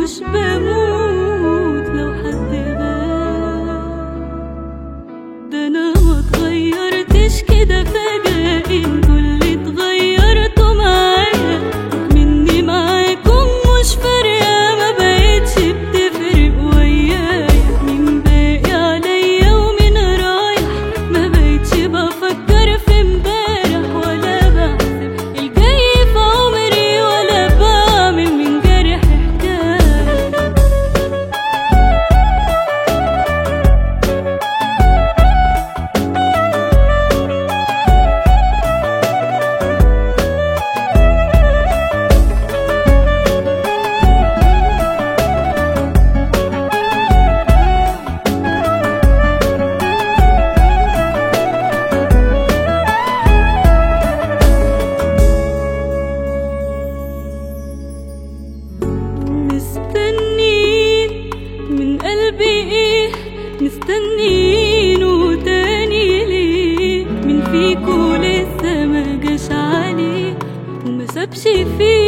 مش بموت لو حد غاب ده انا ما اتغيرتش كده فجأة انتوا اللي اتغيرتوا معايا مني معاكم مش فارقة ما بقتش بتفرق ويايا مين باقي عليا ومين رايح ما بقتش بفكر في امبارح ولا بحسب الجاي في عمري ولا بعمل من جرح حكاية مستنين من قلبي ايه مستنينه تاني ليه من فيكو لسه ما جاش عليه وما سابش فيه